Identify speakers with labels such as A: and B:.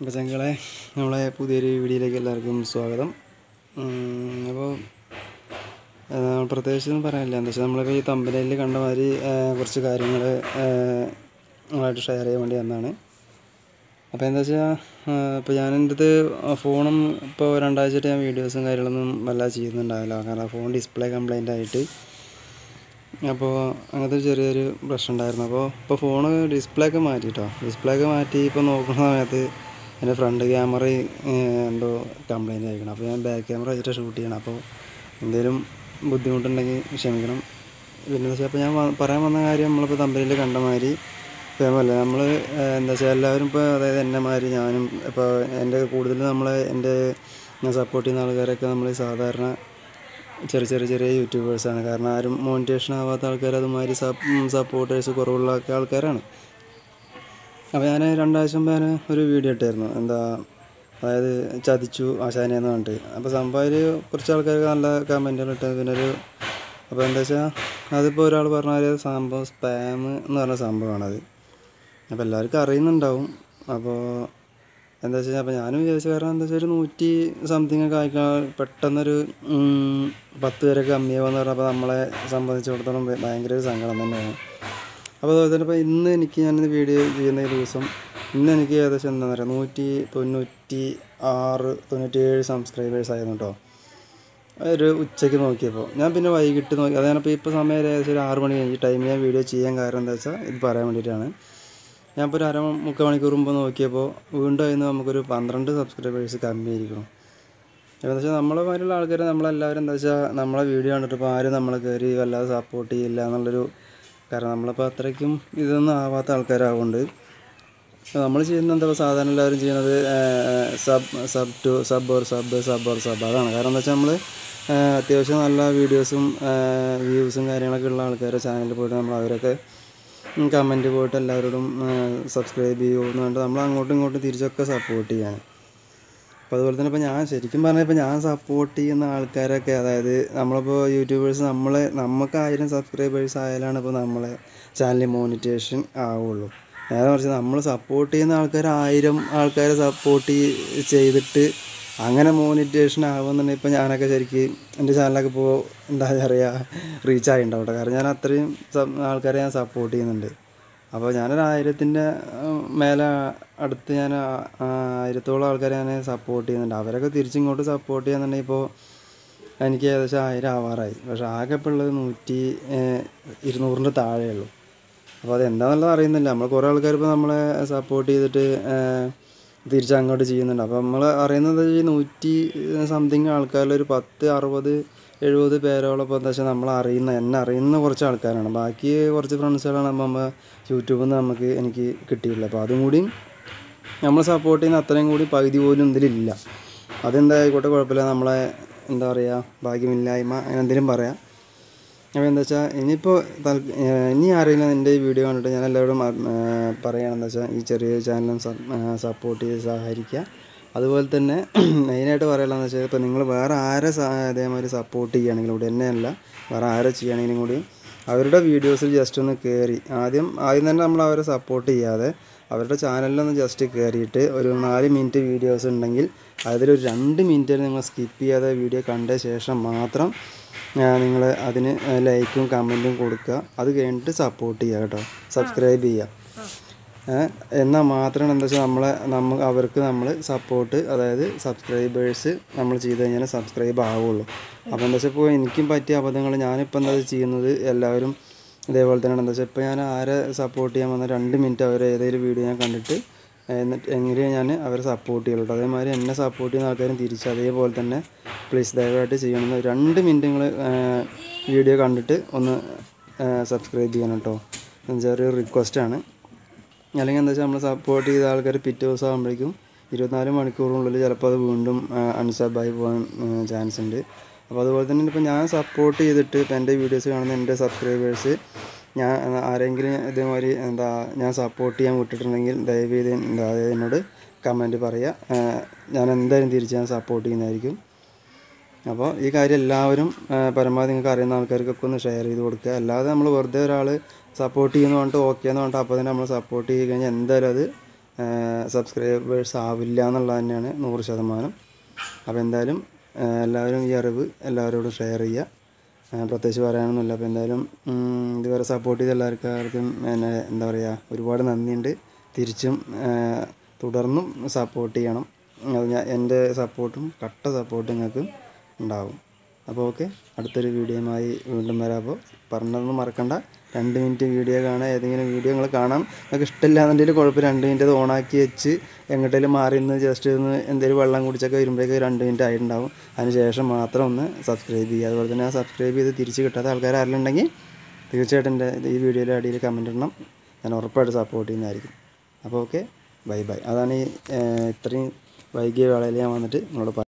A: അപ്പോൾ ചങ്കളെ നമ്മളെ പുതിയൊരു വീഡിയോയിലേക്ക് എല്ലാവർക്കും സ്വാഗതം അപ്പോൾ പ്രത്യേകിച്ച് ഒന്നും പറയാനില്ല എന്താ വെച്ചാൽ നമ്മളിപ്പോൾ ഈ തമ്പനയിൽ കണ്ട മാതിരി ആ, കുറച്ച് കാര്യങ്ങൾ നിങ്ങളായിട്ട് ഷെയർ ചെയ്യാൻ വേണ്ടി വന്നതാണ് അപ്പോൾ എന്താ വെച്ചാൽ ഇപ്പോൾ ഞാൻ എൻ്റെ അടുത്ത് ഫോണും ഇപ്പോൾ രണ്ടാഴ്ചയായിട്ട് ഞാൻ വീഡിയോസും കാര്യങ്ങളൊന്നും വല്ലാതെ ചെയ്യുന്നുണ്ടാവില്ല കാരണം ഫോൺ ഡിസ്പ്ലേ കംപ്ലൈൻ്റ് ആയിട്ട് അപ്പോൾ അങ്ങനത്തെ ഒരു ചെറിയൊരു പ്രശ്നം ഉണ്ടായിരുന്നു അപ്പോൾ ഇപ്പോൾ ഫോണ് ഡിസ്പ്ലേ ഒക്കെ മാറ്റി കേട്ടോ ഡിസ്പ്ലേ ഒക്കെ മാറ്റി ഇപ്പോൾ നോക്കുന്ന സമയത്ത് എൻ്റെ ഫ്രണ്ട് ക്യാമറ എന്തോ കംപ്ലൈൻറ്റ് ആയിരിക്കണം അപ്പോൾ ഞാൻ ബാക്ക് ക്യാമറ വെച്ചിട്ട് ഷൂട്ട് ചെയ്യണം അപ്പോൾ എന്തെങ്കിലും ബുദ്ധിമുട്ടുണ്ടെങ്കിൽ ക്ഷമിക്കണം പിന്നെ വെച്ചാൽ അപ്പോൾ ഞാൻ വ- പറയാൻ വന്ന കാര്യം നമ്മളിപ്പോൾ തമ്പനിയിൽ കണ്ട മാതിരി ഫേമല്ല നമ്മൾ എന്താ വെച്ചാൽ എല്ലാവരും ഇപ്പോൾ അതായത് എന്നെ മാതിരി ഞാനും ഇപ്പോൾ എൻ്റെ കൂടുതൽ നമ്മളെ എൻ്റെ ഞാൻ സപ്പോർട്ട് ചെയ്യുന്ന ആൾക്കാരൊക്കെ നമ്മൾ സാധാരണ ചെറിയ ചെറിയ ചെറിയ യൂട്യൂബേഴ്സാണ് കാരണം ആരും മോണിറ്റേഷൻ ആവാത്ത ആൾക്കാർ അതുമാതിരി സപ്പോർട്ടേഴ്സ് കുറവുള്ള ഒക്കെ ആൾക്കാരാണ് അപ്പോൾ ഞാൻ രണ്ടാഴ്ച മുമ്പ് ഞാൻ ഒരു വീഡിയോ ഇട്ടായിരുന്നു എന്താ അതായത് ചതിച്ചു ആശാനെന്ന് പറഞ്ഞിട്ട് അപ്പോൾ സംഭവം കുറച്ച് ആൾക്കാർക്ക് നല്ല കമൻറ്റുകൾ ഇട്ട് പിന്നെ ഒരു അപ്പോൾ എന്താ വെച്ചാൽ അതിപ്പോൾ ഒരാൾ പറഞ്ഞാൽ സംഭവം സ്പാം എന്ന് പറഞ്ഞ സംഭവമാണത് അപ്പോൾ എല്ലാവർക്കും അറിയുന്നുണ്ടാവും അപ്പോൾ എന്താ വെച്ചാൽ അപ്പോൾ ഞാനും വിചാരിച്ചു കാരണം എന്താ വെച്ചാൽ ഒരു നൂറ്റി സംതിങ് ഒക്കെ ആയിക്കാൻ പെട്ടെന്നൊരു ഉം, പത്ത് പേരൊക്കെ കമ്മിയാവുമെന്ന് പറഞ്ഞപ്പോൾ നമ്മളെ സംബന്ധിച്ചിടത്തോളം ഭ- ഭയങ്കര ഒരു സങ്കടം തന്നെയാണ് അപ്പോൾ അതുപോലെ തന്നെ ഇപ്പോൾ ഇന്ന് എനിക്ക് ഞാൻ വീഡിയോ ചെയ്യുന്ന ഈ ദിവസം ഇന്ന് എനിക്ക് ഏകദേശം എന്താ പറയുക നൂറ്റി തൊണ്ണൂറ്റി ആറ് തൊണ്ണൂറ്റിയേഴ് സബ്സ്ക്രൈബേഴ്സ് ആയിരുന്നു കേട്ടോ ഒരു ഉച്ചയ്ക്ക് നോക്കിയപ്പോൾ ഞാൻ പിന്നെ വൈകിട്ട് നോക്കി അതാണിപ്പോൾ ഇപ്പോൾ സമയം ഏകദേശം ഒരു ആറ് മണി കഴിഞ്ഞ് ടൈം ഞാൻ വീഡിയോ ചെയ്യാൻ കാരണം എന്താ വെച്ചാൽ ഇത് പറയാൻ വേണ്ടിയിട്ടാണ് ഞാൻ ഇപ്പോൾ ഒരു അര മുക്കാൽ മണിക്കൂർ മുമ്പ് നോക്കിയപ്പോൾ വീണ്ടും അതിന് നമുക്കൊരു പന്ത്രണ്ട് സബ്സ്ക്രൈബേഴ്സ് കമ്മിയായിരിക്കണം എന്താ വെച്ചാൽ നമ്മളെ മാതിരിയുള്ള ആൾക്കാർ നമ്മളെല്ലാവരും എന്താ വെച്ചാൽ നമ്മളെ വീഡിയോ കണ്ടിട്ട് ഇപ്പോൾ ആരും നമ്മളെ കയറി വല്ലാതെ സപ്പോർട്ട് ചെയ്യില്ല എന്നുള്ളൊരു കാരണം നമ്മളിപ്പോൾ അത്രയ്ക്കും ഇതൊന്നും ആവാത്ത ആൾക്കാരാവുകൊണ്ട് നമ്മൾ ചെയ്യുന്ന എന്താ സാധാരണ എല്ലാവരും ചെയ്യുന്നത് sub sub to sub or sub sub or sub അതാണ് കാരണം എന്താ വെച്ചാൽ നമ്മൾ അത്യാവശ്യം നല്ല വീഡിയോസും വ്യൂസും കാര്യങ്ങളൊക്കെ ഉള്ള ആൾക്കാരെ ചാനലിൽ പോയിട്ട് നമ്മൾ അവരൊക്കെ കമൻറ്റ് പോയിട്ട് എല്ലാവരോടും സബ്സ്ക്രൈബ് ചെയ്യുമെന്ന് പറഞ്ഞിട്ട് നമ്മൾ അങ്ങോട്ടും ഇങ്ങോട്ടും തിരിച്ചൊക്കെ സപ്പോർട്ട് ചെയ്യാണ് അപ്പോൾ അതുപോലെ തന്നെ ഇപ്പോൾ ഞാൻ ശരിക്കും പറഞ്ഞാൽ ഇപ്പോൾ ഞാൻ സപ്പോർട്ട് ചെയ്യുന്ന ആൾക്കാരൊക്കെ അതായത് നമ്മളിപ്പോൾ യൂട്യൂബേഴ്സ് നമ്മളെ നമുക്ക് ആയിരം സബ്സ്ക്രൈബേഴ്സ് ആയാലാണ് ഇപ്പോൾ നമ്മളെ ചാനൽ മോണിറ്റേഷൻ ആവുള്ളൂ നേരെ മറിച്ച് നമ്മൾ സപ്പോർട്ട് ചെയ്യുന്ന ആൾക്കാർ ആയിരം ആൾക്കാരെ സപ്പോർട്ട് ചെയ്തിട്ട് അങ്ങനെ മോണിറ്റേഷൻ ആവുമെന്നുണ്ടെങ്കിൽ ഇപ്പോൾ ഞാനൊക്കെ ശരിക്കും എൻ്റെ ചാനലൊക്കെ ഇപ്പോൾ എന്താ പറയുക റീച്ച് ആയിട്ടുണ്ടാവും കേട്ടോ കാരണം ഞാൻ അത്രയും സ- ആൾക്കാരെ ഞാൻ സപ്പോർട്ട് ചെയ്യുന്നുണ്ട് അപ്പോൾ ഞാനൊരു ആയിരത്തിൻ്റെ മേലെ അടുത്ത് ഞാൻ ആ- ആ ആയിരത്തോളം ആൾക്കാരെ ഞാൻ സപ്പോർട്ട് ചെയ്യുന്നുണ്ട് അവരൊക്കെ തിരിച്ചിങ്ങോട്ട് സപ്പോർട്ട് ചെയ്യുന്നുണ്ടെങ്കിൽ ഇപ്പോൾ എനിക്ക് ഏകദേശം ആയിരം ആവാറായി പക്ഷേ ആകെ ഇപ്പോൾ ഉള്ളത് നൂറ്റി ഏഹ്, ഇരുന്നൂറിൻ്റെ താഴെയുള്ളൂ അപ്പോൾ അതെന്താണെന്നുള്ളത് അറിയുന്നില്ല നമ്മൾ കുറേ ആൾക്കാർ ഇപ്പോൾ നമ്മളെ സപ്പോർട്ട് ചെയ്തിട്ട് ഏഹ്, തിരിച്ച് അങ്ങോട്ട് ചെയ്യുന്നുണ്ട് അപ്പോൾ നമ്മൾ അറിയുന്നത് ഈ നൂറ്റി സംതിങ് ആൾക്കാരിൽ ഒരു പത്ത് അറുപത് എഴുപത് പേരോളം ഇപ്പോൾ എന്താ വെച്ചാൽ നമ്മൾ അറിയുന്ന എന്നെ അറിയുന്ന കുറച്ച് ആൾക്കാരാണ് ബാക്കി കുറച്ച് ഫ്രണ്ട്സുകളാണ് നമ്മൾ യൂട്യൂബിൽ നിന്ന് നമുക്ക് എനിക്ക് കിട്ടിയിട്ടില്ല അപ്പോൾ അതും കൂടി നമ്മൾ സപ്പോർട്ട് ചെയ്യുന്ന അത്രയും കൂടി പകുതി പോലും ഇതിലില്ല അതെന്തായിക്കോട്ടെ കുഴപ്പമില്ല നമ്മളെ എന്താ പറയുക ഭാഗ്യമില്ലായ്മ അങ്ങനെ എന്തെങ്കിലും പറയാം അപ്പോൾ എന്താ വെച്ചാൽ ഇനിയിപ്പോൾ തൽ- ഏഹ് ഇനി ആരെങ്കിലും എൻ്റെ ഈ വീഡിയോ കണ്ടിട്ട് ഞാൻ എല്ലാവരോടും പറയുകയാണെന്ന് വെച്ചാൽ ഈ ചെറിയ ചാനലും സപ്പോർട്ട് ചെയ്ത് സഹകരിക്കുക അതുപോലെ തന്നെ മെയിനായിട്ട് പറയാനുള്ളതെന്ന് വെച്ചാൽ ഇപ്പോൾ നിങ്ങൾ വേറെ ആരെ സ- ഇതേമാതിരി സപ്പോർട്ട് ചെയ്യുകയാണെങ്കിലും കൂടി എന്നെയല്ല വേറെ ആരെ ചെയ്യുകയാണെങ്കിലും കൂടി അവരുടെ വീഡിയോസിൽ ജസ്റ്റ് ഒന്ന് കയറി ആദ്യം ആദ്യം തന്നെ നമ്മൾ അവരെ സപ്പോർട്ട് ചെയ്യാതെ അവരുടെ ചാനലിലൊന്ന് ജസ്റ്റ് കയറിയിട്ട് ഒരു നാല് മിനിറ്റ് വീഡിയോസ് ഉണ്ടെങ്കിൽ അതിലൊരു രണ്ട് മിനിറ്റ് നിങ്ങൾ സ്കിപ്പ് ചെയ്യാതെ വീഡിയോ കണ്ട ശേഷം മാത്രം നിങ്ങൾ അതിന് ലൈക്കും കമൻറ്റും കൊടുക്കുക അത് കഴിഞ്ഞിട്ട് സപ്പോർട്ട് ചെയ്യുക കേട്ടോ സബ്സ്ക്രൈബ് ചെയ്യുക ഏഹ് എന്നാൽ മാത്രമാണ് എന്താ വെച്ചാൽ നമ്മളെ നമ്മൾ അവർക്ക് നമ്മൾ സപ്പോർട്ട് അതായത് സബ്സ്ക്രൈബേഴ്സ് നമ്മൾ ചെയ്ത് കഴിഞ്ഞാൽ സബ്സ്ക്രൈബ് ആവുള്ളൂ അപ്പോൾ എന്താ വെച്ചാൽ ഇപ്പോൾ എനിക്കും പറ്റിയ അബദ്ധങ്ങൾ ഞാനിപ്പോൾ എന്താ ചെയ്യുന്നത് എല്ലാവരും ഇതേപോലെ തന്നെയാണ് എന്താ വെച്ചാൽ ഇപ്പോൾ ഞാൻ ആരെ സപ്പോർട്ട് ചെയ്യാൻ വന്ന രണ്ട് മിനിറ്റ് അവർ ഏതെങ്കിലും വീഡിയോ ഞാൻ കണ്ടിട്ട് എന്നിട്ട് എങ്ങനെ ഞാൻ അവരെ സപ്പോർട്ട് ചെയ്യുള്ളൂ കേട്ടോ അതേമാതിരി എന്നെ സപ്പോർട്ട് ചെയ്യുന്ന ആൾക്കാരും തിരിച്ച് അതേപോലെ തന്നെ പ്ലീസ് ദയവായിട്ട് ചെയ്യണമെന്ന് രണ്ട് മിനിറ്റ് നിങ്ങൾ വീഡിയോ കണ്ടിട്ട് ഒന്ന് സബ്സ്ക്രൈബ് ചെയ്യണം കേട്ടോ ചെറിയൊരു റിക്വസ്റ്റാണ് അല്ലെങ്കിൽ എന്താ വെച്ചാൽ നമ്മൾ സപ്പോർട്ട് ചെയ്ത ആൾക്കാർ പിറ്റേ ദിവസം ആകുമ്പോഴേക്കും ഇരുപത്തിനാല് മണിക്കൂറിനുള്ളിൽ ചിലപ്പോൾ അത് വീണ്ടും അൺസബായി പോകാൻ ചാൻസ് ഉണ്ട് അപ്പോൾ അതുപോലെ തന്നെ ഇപ്പോൾ ഞാൻ സപ്പോർട്ട് ചെയ്തിട്ട് ഇപ്പോൾ എൻ്റെ വീഡിയോസ് കാണുന്ന എൻ്റെ സബ്സ്ക്രൈബേഴ്സ് ഞാൻ ആരെങ്കിലും ഇതേമാതിരി എന്താ ഞാൻ സപ്പോർട്ട് ചെയ്യാൻ വിട്ടിട്ടുണ്ടെങ്കിൽ ദയവ് ചെയ്ത് എന്താ അതായത് എന്നോട് കമൻറ്റ് പറയുക ആ, ഞാൻ എന്തായാലും തിരിച്ച് ഞാൻ സപ്പോർട്ട് ചെയ്യുന്നതായിരിക്കും അപ്പോൾ ഈ കാര്യം എല്ലാവരും ആ, പരമാവധി നിങ്ങൾക്ക് അറിയുന്ന ആൾക്കാർക്കൊക്കെ ഒന്ന് ഷെയർ ചെയ്ത് കൊടുക്കുക അല്ലാതെ നമ്മൾ വെറുതെ ഒരാൾ സപ്പോർട്ട് ചെയ്യുന്ന പറഞ്ഞിട്ട് ഓക്കെ എന്ന് പറഞ്ഞിട്ട് അപ്പോൾ തന്നെ നമ്മൾ സപ്പോർട്ട് ചെയ്ത് കഴിഞ്ഞാൽ എന്തായാലും അത് സബ്സ്ക്രൈബേഴ്സ് ആവില്ല എന്നുള്ളത് തന്നെയാണ് നൂറ് ശതമാനം അപ്പോൾ എന്തായാലും ആ, എല്ലാവരും ഈ അറിവ് എല്ലാവരോടും ഷെയർ ചെയ്യുക ആ, പ്രത്യേകിച്ച് പറയാനൊന്നുമില്ല അപ്പോൾ എന്തായാലും ഉം, ഇതുവരെ സപ്പോർട്ട് ചെയ്ത എല്ലാവർക്കും പിന്നെ എന്താ പറയുക ഒരുപാട് നന്ദിയുണ്ട് തിരിച്ചും ആ, തുടർന്നും സപ്പോർട്ട് ചെയ്യണം അത് ഞാൻ എൻ്റെ സപ്പോർട്ടും കട്ട സപ്പോർട്ടും നിങ്ങൾക്ക് ഉണ്ടാവും അപ്പോൾ ഓക്കെ അടുത്തൊരു വീഡിയോയുമായി വീണ്ടും വരാം അപ്പോൾ പറഞ്ഞതൊന്നും മറക്കണ്ട രണ്ട് മിനിറ്റ് വീഡിയോ കാണാൻ ഏതെങ്കിലും വീഡിയോ നിങ്ങൾ കാണാം നിങ്ങൾക്ക് ഇഷ്ടമില്ല എന്നുണ്ടെങ്കിൽ കുഴപ്പം രണ്ട് മിനിറ്റ് അത് ഓണാക്കി വെച്ച് എങ്ങോട്ടേലും മാറി നിന്ന് ജസ്റ്റ് ഒന്ന് എന്തെങ്കിലും വെള്ളം കുടിച്ചൊക്കെ വരുമ്പോഴേക്ക് രണ്ട് മിനിറ്റ് ആയിട്ടുണ്ടാവും അതിന് ശേഷം മാത്രം ഒന്ന് സബ്സ്ക്രൈബ് ചെയ്യുക അതുപോലെ തന്നെ ആ സബ്സ്ക്രൈബ് ചെയ്ത് തിരിച്ച് കിട്ടാത്ത ആൾക്കാർ ആരെങ്കിലും ഉണ്ടെങ്കിൽ തീർച്ചയായിട്ടും എൻ്റെ ഈ വീഡിയോയുടെ അടിയിൽ കമൻറ്റ് ഇടണം ഞാൻ ഉറപ്പായിട്ട് സപ്പോർട്ട് ചെയ്യുന്നതായിരിക്കും അപ്പോൾ ഓക്കെ ബൈ ബൈ അതാണ് ഈ ഏഹ്, ഇത്രയും വൈകിയ വേളയിൽ ഞാൻ വന്നിട്ട് നിങ്ങളോട് പറ